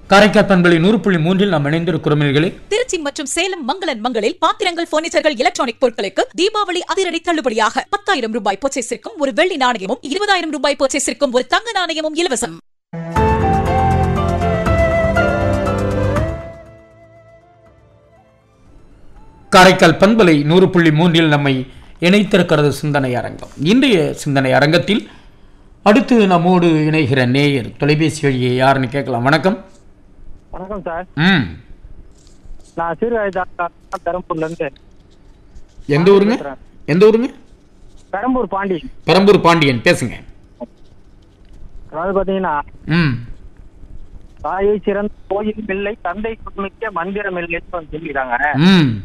காரைக்கால் பண்பலை நூறு புள்ளி மூன்றில் நாம் இணைந்திருக்கிறோம் நேயர்களே திருச்சி மற்றும் சேலம் மங்களன் மங்களில் பாத்திரங்கள் பர்னிச்சர்கள் எலக்ட்ரானிக் பொருட்களுக்கு தீபாவளி அதிரடி தள்ளுபடியாக பத்தாயிரம் ரூபாய் பர்ச்சேஸிற்கும் ஒரு வெள்ளி நாணயமும் இருபதாயிரம் ரூபாய் பர்ச்சேஸிற்கும் ஒரு தங்க நாணயமும் இலவசம் காரைக்கால் பண்பலை நூறு புள்ளி மூன்றில் நம்மை இணைத்திருக்கிறது சிந்தனை அரங்கம் இன்றைய சிந்தனை அரங்கத்தில் அடுத்து நம்மோடு இணைகிற நேயர் தொலைபேசி வழியே யாருன்னு கேட்கலாம் வணக்கம் வணக்கம் சார் ம் நான் சீர்காழி பெரம்பூர்ல இருந்து எந்த ஊருங்க எந்த ஊருங்க பெரம்பூர் பாண்டி பெரம்பூர் பாண்டியன் பேசுங்க அதாவது பாத்தீங்கன்னா ம் தாயை சிறந்த கோயில் இல்லை தந்தை குடுமிக்க மந்திரம் இல்லைன்னு சொல்லிக்கிறாங்க ம்